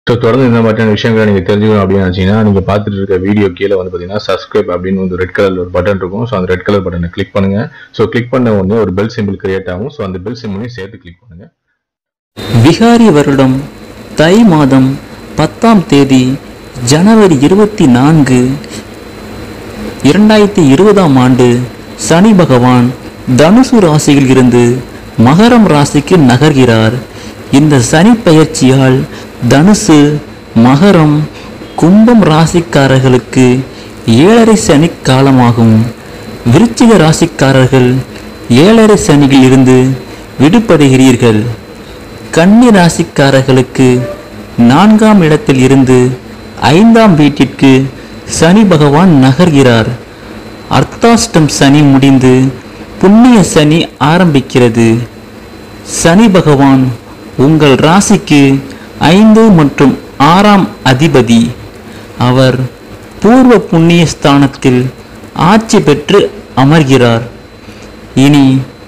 so தொடர்ந்து இந்த மாதிரியான விஷயங்களை நீங்கள் தெரிஞ்சுக்கணும் அப்படின்னு நினச்சிங்கன்னா நீங்கள் பார்த்துட்டு இருக்க வீடியோ கீழே வந்து பார்த்தீங்கன்னா சப்ஸ்கிரைப் அப்படின்னு வந்து ரெட் கலர் ஒரு பட்டன் இருக்கும் ஸோ அந்த ரெட் கலர் பட்டனை கிளிக் பண்ணுங்க ஸோ கிளிக் பண்ண உடனே ஒரு பெல் சிம்பிள் கிரியேட் ஆகும் ஸோ அந்த பெல் சிம்பிளையும் சேர்த்து கிளிக் பண்ணுங்க விகாரி வருடம் தை மாதம் பத்தாம் தேதி ஜனவரி இருபத்தி நான்கு இரண்டாயிரத்தி இருபதாம் ஆண்டு சனி பகவான் தனுசு ராசியில் இருந்து மகரம் ராசிக்கு நகர்கிறார் இந்த சனி பெயர்ச்சியால் தனுசு மகரம் கும்பம் ராசிக்காரர்களுக்கு ஏழரை சனி காலமாகும் விருச்சிக ராசிக்காரர்கள் ஏழரை சனியில் இருந்து விடுபடுகிறீர்கள் கன்னி ராசிக்காரர்களுக்கு நான்காம் இடத்தில் இருந்து ஐந்தாம் வீட்டிற்கு சனி பகவான் நகர்கிறார் அர்த்தாஷ்டம் சனி முடிந்து புண்ணிய சனி ஆரம்பிக்கிறது சனி பகவான் உங்கள் ராசிக்கு ஐந்து மற்றும் ஆறாம் அதிபதி அவர் பூர்வ புண்ணிய ஸ்தானத்தில் ஆட்சி பெற்று அமர்கிறார் இனி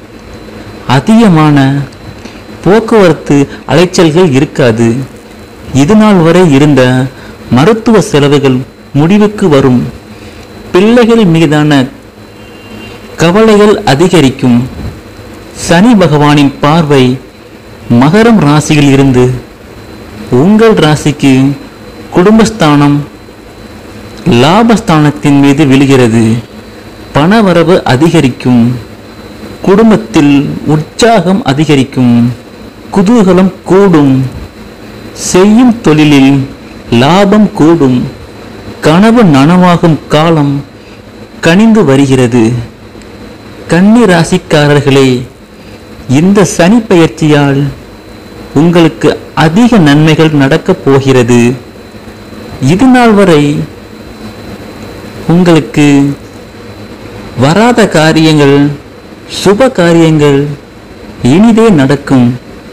அதிகமான போக்குவரத்து அலைச்சல்கள் இருக்காது இதுநாள் வரை இருந்த மருத்துவ செலவுகள் முடிவுக்கு வரும் பிள்ளைகள் மீதான கவலைகள் அதிகரிக்கும் சனி பகவானின் பார்வை மகரம் ராசியில் இருந்து உங்கள் ராசிக்கு குடும்பஸ்தானம் லாபஸ்தானத்தின் மீது விழுகிறது பணவரவு அதிகரிக்கும் குடும்பத்தில் உற்சாகம் அதிகரிக்கும் குதூகலம் கூடும் செய்யும் தொழிலில் லாபம் கூடும் கனவு நனவாகும் காலம் கனிந்து வருகிறது கன்னி ராசிக்காரர்களே இந்த சனி பெயர்ச்சியால் உங்களுக்கு அதிக நன்மைகள் நடக்கப் போகிறது இது நாள் வரை உங்களுக்கு வராத காரியங்கள் சுப காரியங்கள் இனிதே நடக்கும்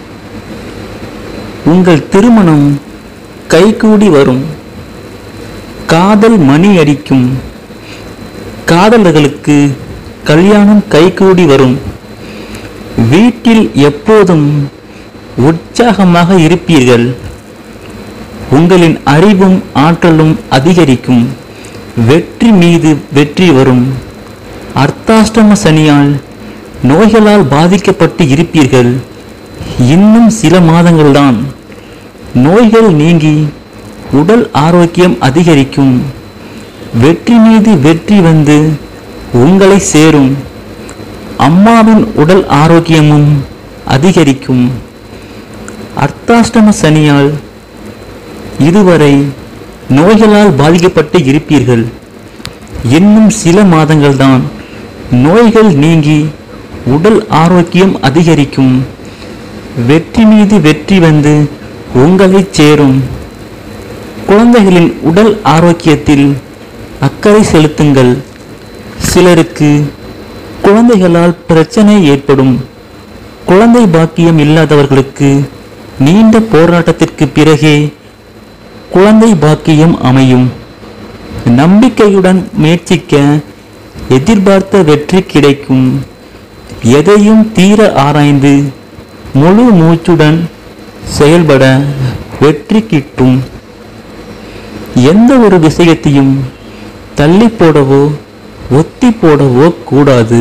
உங்கள் திருமணம் கைகூடி வரும் காதல் மணி அடிக்கும் காதலர்களுக்கு கல்யாணம் கைகூடி வரும் வீட்டில் எப்போதும் உற்சாகமாக இருப்பீர்கள் உங்களின் அறிவும் ஆற்றலும் அதிகரிக்கும் வெற்றி மீது வெற்றி வரும் அர்த்தாஷ்டம சனியால் நோய்களால் பாதிக்கப்பட்டு இருப்பீர்கள் இன்னும் சில மாதங்கள்தான் நோய்கள் நீங்கி உடல் ஆரோக்கியம் அதிகரிக்கும் வெற்றி மீது வெற்றி வந்து உங்களை சேரும் அம்மாவின் உடல் ஆரோக்கியமும் அதிகரிக்கும் அர்த்தாஷ்டம சனியால் இதுவரை நோய்களால் பாதிக்கப்பட்டு இருப்பீர்கள் இன்னும் சில மாதங்கள்தான் நோய்கள் நீங்கி உடல் ஆரோக்கியம் அதிகரிக்கும் வெற்றி மீது வெற்றி வந்து உங்களை சேரும் குழந்தைகளின் உடல் ஆரோக்கியத்தில் அக்கறை செலுத்துங்கள் சிலருக்கு குழந்தைகளால் பிரச்சனை ஏற்படும் குழந்தை பாக்கியம் இல்லாதவர்களுக்கு நீண்ட போராட்டத்திற்கு பிறகே குழந்தை பாக்கியம் அமையும் நம்பிக்கையுடன் முயற்சிக்க எதிர்பார்த்த வெற்றி கிடைக்கும் எதையும் தீர ஆராய்ந்து முழு மூச்சுடன் செயல்பட வெற்றி கிட்டும் எந்த ஒரு விஷயத்தையும் தள்ளி போடவோ ஒத்தி போடவோ கூடாது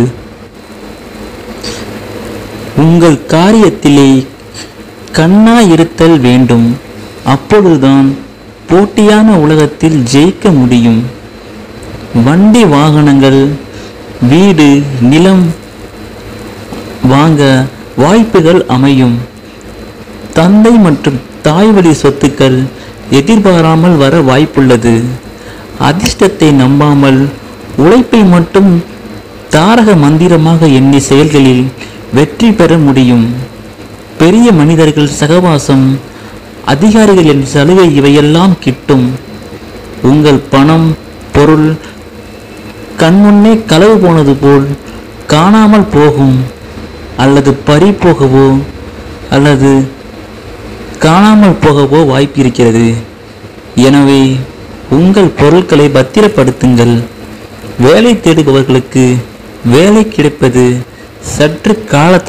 உங்கள் காரியத்திலே கண்ணா இருத்தல் வேண்டும் அப்பொழுதுதான் போட்டியான உலகத்தில் ஜெயிக்க முடியும் வண்டி வாகனங்கள் வீடு நிலம் வாங்க வாய்ப்புகள் அமையும் தந்தை மற்றும் தாய் வழி சொத்துக்கள் எதிர்பாராமல் வர வாய்ப்புள்ளது அதிர்ஷ்டத்தை நம்பாமல் உழைப்பை மட்டும் தாரக மந்திரமாக எண்ணி செயல்களில் வெற்றி பெற முடியும் பெரிய மனிதர்கள் சகவாசம் அதிகாரிகளின் சலுகை இவையெல்லாம் கிட்டும் உங்கள் பணம் பொருள் கண்முன்னே களவு போனது போல் காணாமல் போகும் அல்லது பறி போகவோ அல்லது காணாமல் போகவோ வாய்ப்பிருக்கிறது எனவே உங்கள் பொருட்களை பத்திரப்படுத்துங்கள் வேலை தேடுபவர்களுக்கு வேலை கிடைப்பது சற்று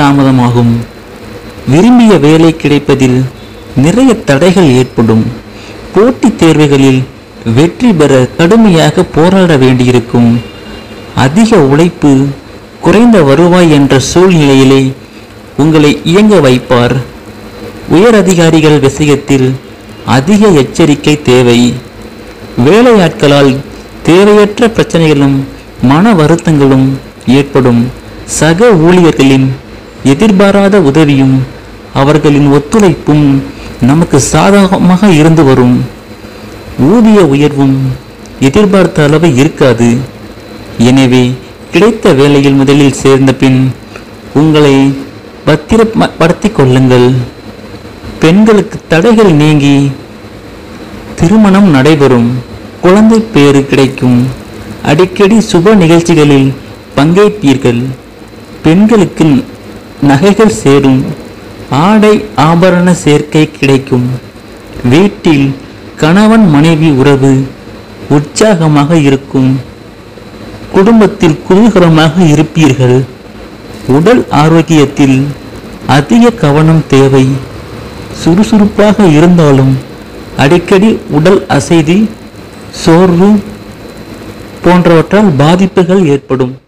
காலதாமதமாகும் விரும்பிய வேலை கிடைப்பதில் நிறைய தடைகள் ஏற்படும் போட்டித் தேர்வுகளில் வெற்றி பெற கடுமையாக போராட வேண்டியிருக்கும் அதிக உழைப்பு குறைந்த வருவாய் என்ற சூழ்நிலையிலே உங்களை இயங்க வைப்பார் உயர் அதிகாரிகள் விஷயத்தில் அதிக எச்சரிக்கை தேவை வேலையாட்களால் தேவையற்ற பிரச்சனைகளும் மன வருத்தங்களும் ஏற்படும் சக ஊழியர்களின் எதிர்பாராத உதவியும் அவர்களின் ஒத்துழைப்பும் நமக்கு சாதகமாக இருந்து வரும் ஊதிய உயர்வும் எதிர்பார்த்த அளவு இருக்காது எனவே கிடைத்த வேலையில் முதலில் சேர்ந்த பின் உங்களை பத்திரப்படுத்திக் கொள்ளுங்கள் பெண்களுக்கு தடைகள் நீங்கி திருமணம் நடைபெறும் குழந்தை பேறு கிடைக்கும் அடிக்கடி சுப நிகழ்ச்சிகளில் பங்கேற்பீர்கள் பெண்களுக்கு நகைகள் சேரும் ஆடை ஆபரண சேர்க்கை கிடைக்கும் வீட்டில் கணவன் மனைவி உறவு உற்சாகமாக இருக்கும் குடும்பத்தில் குதூகலமாக இருப்பீர்கள் உடல் ஆரோக்கியத்தில் அதிக கவனம் தேவை சுறுசுறுப்பாக இருந்தாலும் அடிக்கடி உடல் அசைதி சோர்வு போன்றவற்றால் பாதிப்புகள் ஏற்படும்